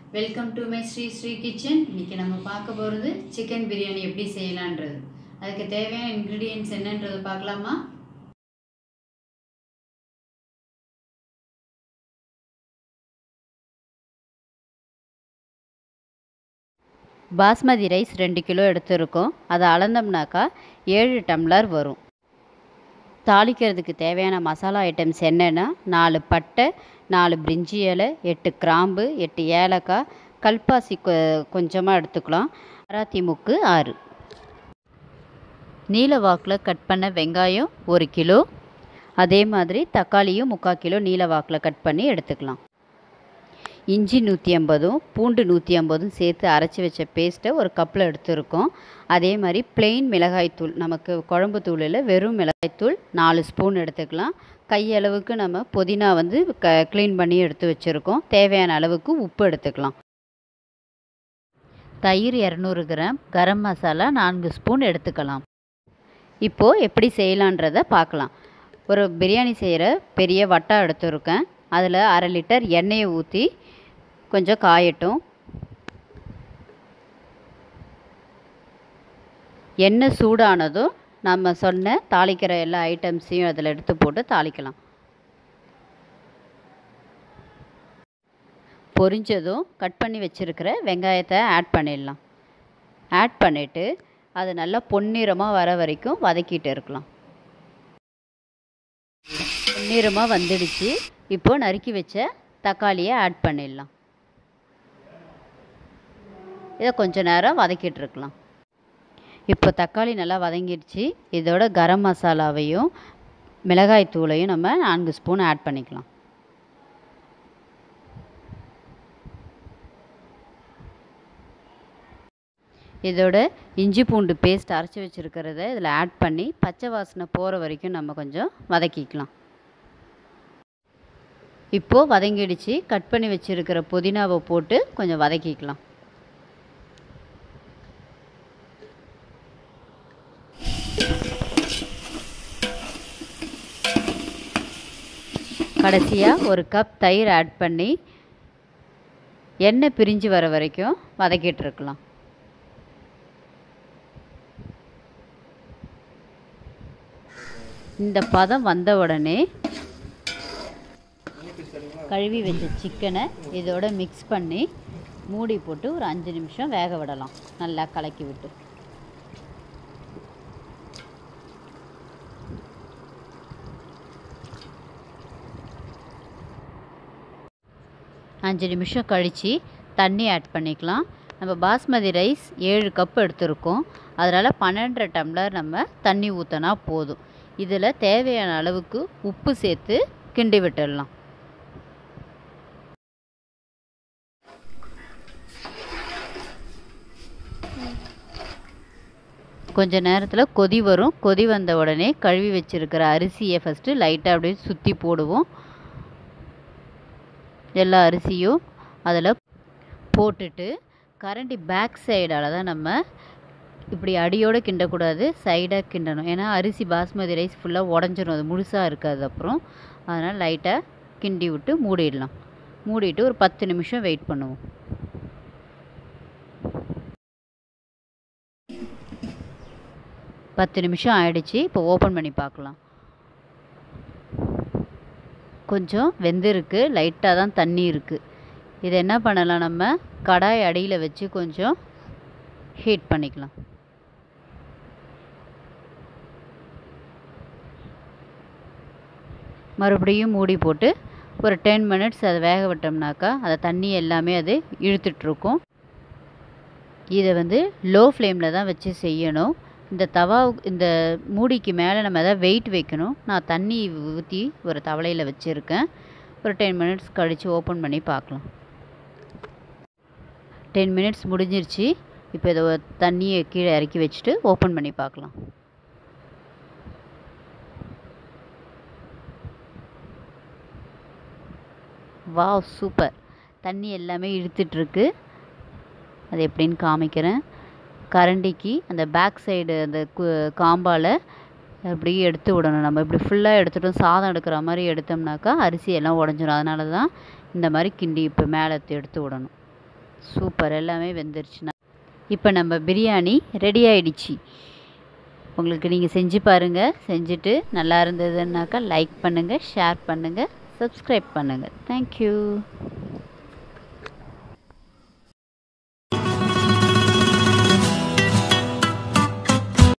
welcome to my Sri Sri kitchen இன்னைக்கு நம்ம பார்க்க போகிறது சிக்கன் பிரியாணி எப்படி செய்யலான்றது அதுக்கு தேவையான இன்க்ரீடியன்ட்ஸ் என்னன்றது பார்க்கலாமா பாஸ்மதி ரைஸ் ரெண்டு கிலோ எடுத்திருக்கோம் அதை அளந்தோம்னாக்கா ஏழு டம்ளர் வரும் தாளிக்கிறதுக்கு தேவையான மசாலா ஐட்டம்ஸ் என்னென்னா நாலு பட்டை நாலு பிரிஞ்சி இலை எட்டு கிராம்பு எட்டு ஏலக்காய் கல்பாசி கொ கொஞ்சமாக எடுத்துக்கலாம் மராத்தி முக்கு ஆறு நீல வாக்கில் கட் பண்ண வெங்காயம் ஒரு கிலோ அதே மாதிரி தக்காளியும் முக்கால் கிலோ நீல வாக்கில் கட் பண்ணி எடுத்துக்கலாம் இஞ்சி நூற்றி ஐம்பதும் பூண்டு நூற்றி ஐம்பதும் சேர்த்து அரைச்சி வச்ச பேஸ்ட்டை ஒரு கப்பில் எடுத்துருக்கோம் அதே மாதிரி பிளெயின் மிளகாய்த்தூள் நமக்கு குழம்பு தூளில் வெறும் மிளகாய்த்தூள் நாலு ஸ்பூன் எடுத்துக்கலாம் கையளவுக்கு நம்ம புதினா வந்து க க்ளீன் பண்ணி எடுத்து வச்சுருக்கோம் தேவையான அளவுக்கு உப்பு எடுத்துக்கலாம் தயிர் இரநூறு கிராம் கரம் மசாலா நான்கு ஸ்பூன் எடுத்துக்கலாம் இப்போது எப்படி செய்யலான்றதை பார்க்கலாம் ஒரு பிரியாணி செய்கிற பெரிய வட்டா எடுத்துருக்கேன் அதில் அரை லிட்டர் எண்ணெயை ஊற்றி கொஞ்சம் காயட்டும் எண்ணெய் சூடானதும் நம்ம சொன்ன தாளிக்கிற எல்லா ஐட்டம்ஸையும் அதில் எடுத்து போட்டு தாளிக்கலாம் பொரிஞ்சதும் கட் பண்ணி வச்சுருக்கிற வெங்காயத்தை ஆட் பண்ணிடலாம் ஆட் பண்ணிவிட்டு அது நல்லா பொன்னிறமாக வர வரைக்கும் வதக்கிட்டு இருக்கலாம் பொன்னிறமாக வந்துடுச்சு இப்போ நறுக்கி வச்ச தக்காளியை ஆட் பண்ணிடலாம் இதை கொஞ்ச நேரம் வதக்கிட்டு இருக்கலாம் இப்போ தக்காளி நல்லா வதங்கிடுச்சு இதோட கரம் மசாலாவையும் மிளகாய் தூளையும் நம்ம நான்கு ஸ்பூன் ஆட் பண்ணிக்கலாம் இதோட இஞ்சி பூண்டு பேஸ்ட் அரைச்சி வச்சுருக்கிறத இதில் ஆட் பண்ணி பச்சை வாசனை போகிற வரைக்கும் நம்ம கொஞ்சம் வதக்கிக்கலாம் இப்போது வதங்கிடுச்சு கட் பண்ணி வச்சுருக்கிற புதினாவை போட்டு கொஞ்சம் வதக்கிக்கலாம் கடைசியாக ஒரு கப் தயிர் ஆட் பண்ணி எண்ணெய் பிரிஞ்சு வர வரைக்கும் வதக்கிட்டு இருக்கலாம் இந்த பதம் வந்த உடனே கழுவி வச்ச சிக்கனை இதோட மிக்ஸ் பண்ணி மூடி போட்டு ஒரு அஞ்சு நிமிஷம் வேக விடலாம் நல்லா கலக்கி விட்டு அஞ்சு நிமிஷம் கழித்து தண்ணி ஆட் பண்ணிக்கலாம் நம்ம பாஸ்மதி ரைஸ் ஏழு கப் எடுத்திருக்கோம் அதனால் பன்னெண்டரை டம்ளர் நம்ம தண்ணி ஊற்றினா போதும் இதில் தேவையான அளவுக்கு உப்பு சேர்த்து கிண்டி விட்டுடலாம் கொஞ்ச நேரத்தில் கொதி வரும் கொதி வந்த உடனே கழுவி வச்சுருக்கிற அரிசியை ஃபஸ்ட்டு லைட்டாக அப்படியே சுற்றி போடுவோம் எல்லா அரிசியும் அதில் போட்டுட்டு கரண்டி பேக் சைடால் தான் நம்ம இப்படி அடியோடு கிண்டக்கூடாது சைடாக கிண்டணும் ஏன்னா அரிசி பாஸ்மதி ரைஸ் ஃபுல்லாக உடஞ்சிரும் அது முழுசாக இருக்காது அப்புறம் அதனால் லைட்டாக கிண்டி விட்டு மூடிடலாம் மூடிட்டு ஒரு பத்து நிமிஷம் வெயிட் பண்ணுவோம் பத்து நிமிஷம் ஆயிடுச்சு இப்போ ஓப்பன் பண்ணி பார்க்கலாம் கொஞ்சம் வெந்திருக்கு லைட்டாக தான் தண்ணி இருக்குது இது என்ன பண்ணலாம் நம்ம கடாய் அடியில் வச்சு கொஞ்சம் ஹீட் பண்ணிக்கலாம் மறுபடியும் மூடி போட்டு ஒரு டென் மினிட்ஸ் அதை வேக விட்டோம்னாக்கா அதை தண்ணி எல்லாமே அது இழுத்துட்ருக்கும் இதை வந்து லோ ஃப்ளேமில் தான் வச்சு செய்யணும் இந்த தவா இந்த மூடிக்கு மேலே நம்ம எதாவது வெயிட் வைக்கணும் நான் தண்ணி ஊற்றி ஒரு தவளையில் வச்சுருக்கேன் ஒரு டென் மினிட்ஸ் கழித்து ஓப்பன் பண்ணி பார்க்கலாம் டென் மினிட்ஸ் முடிஞ்சிருச்சு இப்போ இதை தண்ணியை கீழே இறக்கி வச்சுட்டு ஓப்பன் பண்ணி பார்க்கலாம் வாவ் சூப்பர் தண்ணி எல்லாமே இழுத்துட்ருக்கு அது எப்படின்னு காமிக்கிறேன் கரண்டிக்கு அந்த பேக் சைடு அந்த காம்பால் அப்படி எடுத்து விடணும் நம்ம இப்படி ஃபுல்லாக எடுத்துட்டோம் சாதம் எடுக்கிற மாதிரி எடுத்தோம்னாக்கா அரிசி எல்லாம் உடஞ்சிரும் அதனால தான் இந்த மாதிரி கிண்டி இப்போ மேலே எடுத்து விடணும் சூப்பர் எல்லாமே வெந்துருச்சுன்னா இப்போ நம்ம பிரியாணி ரெடி ஆயிடுச்சு உங்களுக்கு நீங்கள் செஞ்சு பாருங்கள் செஞ்சுட்டு நல்லா இருந்ததுன்னாக்கா லைக் பண்ணுங்கள் ஷேர் பண்ணுங்கள் சப்ஸ்கிரைப் பண்ணுங்கள் தேங்க்யூ